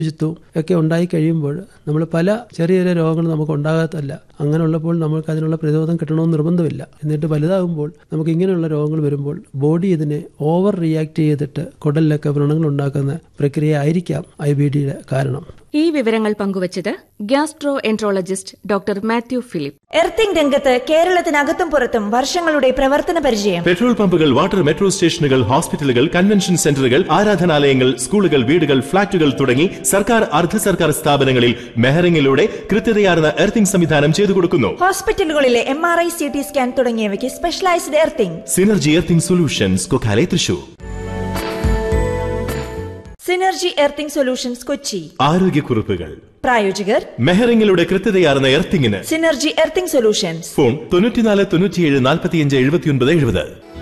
ശുചിത്വവും ഒക്കെ ഉണ്ടായി കഴിയുമ്പോൾ നമ്മൾ പല ചെറിയ ചെറിയ രോഗങ്ങൾ നമുക്ക് ഉണ്ടാകാത്തല്ല അങ്ങനെയുള്ളപ്പോൾ നമുക്ക് അതിനുള്ള പ്രതിരോധം കിട്ടണമെന്ന് നിർബന്ധമില്ല എന്നിട്ട് വലുതാകുമ്പോൾ നമുക്ക് ഇങ്ങനെയുള്ള രോഗങ്ങൾ വരുമ്പോൾ ബോഡി ഇതിനെ ഓവർ റിയാക്ട് ചെയ്തിട്ട് കുടലിലൊക്കെ വ്രണങ്ങൾ ഉണ്ടാക്കുന്ന പ്രക്രിയ ആയിരിക്കാം ഐ ബി ഡിയുടെ കാരണം ഈ വിവരങ്ങൾ പങ്കുവച്ചത് gastroenterologist doctor Mathew Philip earthing രംഗത്ത് കേരളത്തിനകത്തും പുറത്തും വർഷങ്ങളുടെ പ്രവർത്തന പരിചയം പെട്രോൾ പമ്പുകൾ വാട്ടർ മെട്രോ സ്റ്റേഷനുകൾ ഹോസ്പിറ്റലുകൾ കൺവെൻഷൻ സെന്ററുകൾ ആരാധനാലയങ്ങൾ സ്കൂളുകൾ വീടുകൾ ഫ്ളാറ്റുകൾ തുടങ്ങി സർക്കാർ അർദ്ധ സർക്കാർ സ്ഥാപനങ്ങളിൽ മെഹറിംഗിലൂടെ കൃത്യതയാർന്ന എർത്തിംഗ് സംവിധാനം ചെയ്തു കൊടുക്കുന്നു ഹോസ്പിറ്റലുകളിലെ M R I C T scan തുടങ്ങിയവയ്ക്ക് specialised earthing synergy earthing solutions കൊക്കാലെ Thrissur synergy earthing solutions Kochi ആരോഗ്യക്കുറിപ്പുകൾ പ്രായോജകർ മെഹറിംഗിലൂടെ കൃത്യതയാർന്ന എർത്തിങ്ങിന് സിനർജി എർത്തിംഗ് സൊല്യൂഷൻസ് ഫോൺ തൊണ്ണൂറ്റിനാല് തൊണ്ണൂറ്റിയേഴ് നാൽപ്പത്തിയഞ്ച് എഴുപത്തിയൊൻപത് എഴുപത്